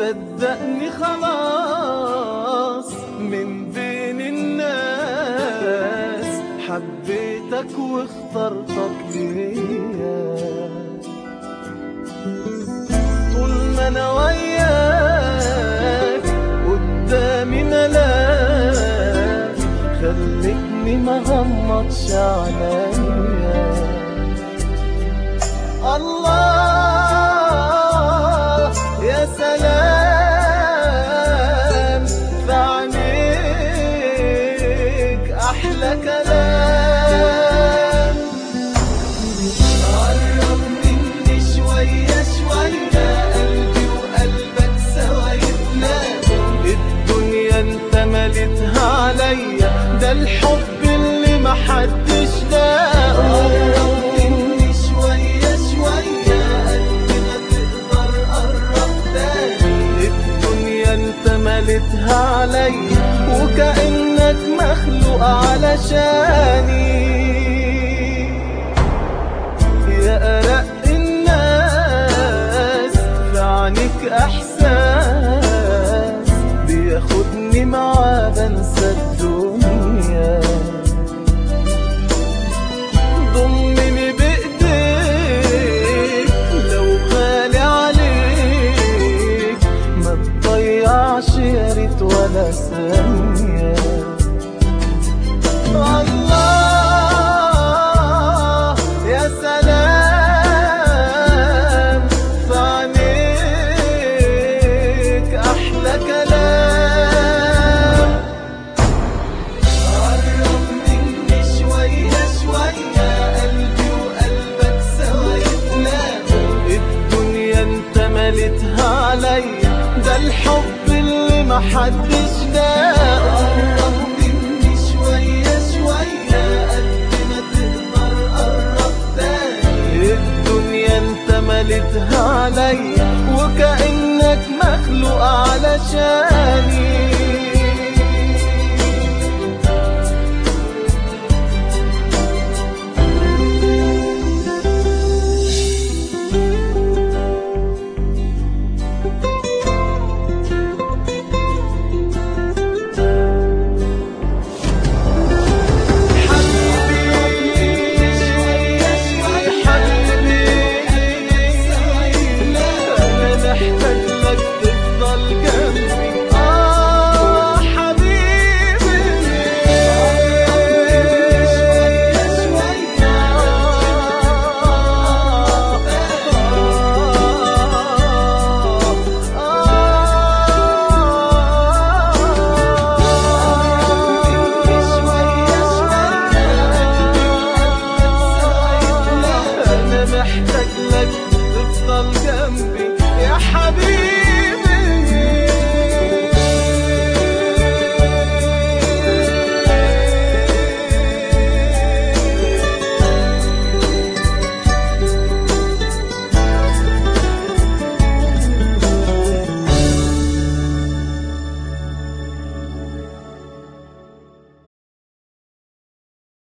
صدقني خلاص من بين الناس حبيتك واخترتك ليا طول ما انا وياك قدامي ملاك خلتني ما غمضش عينيا الله يا سلام في عينيك احلى كلام قرب مني شوية شوية قلبي وقلبك سوا يتنادوا الدنيا انت مليتها عليا ده الحب اللي محدش لاقه قرب مني شوية شوية قد ما تقدر قرب تاني الدنيا انت مليتها عليا وكأنك مخلوق علشاني يا أرق الناس في عينيك إحساس بياخدني معاه بنسى الدنيا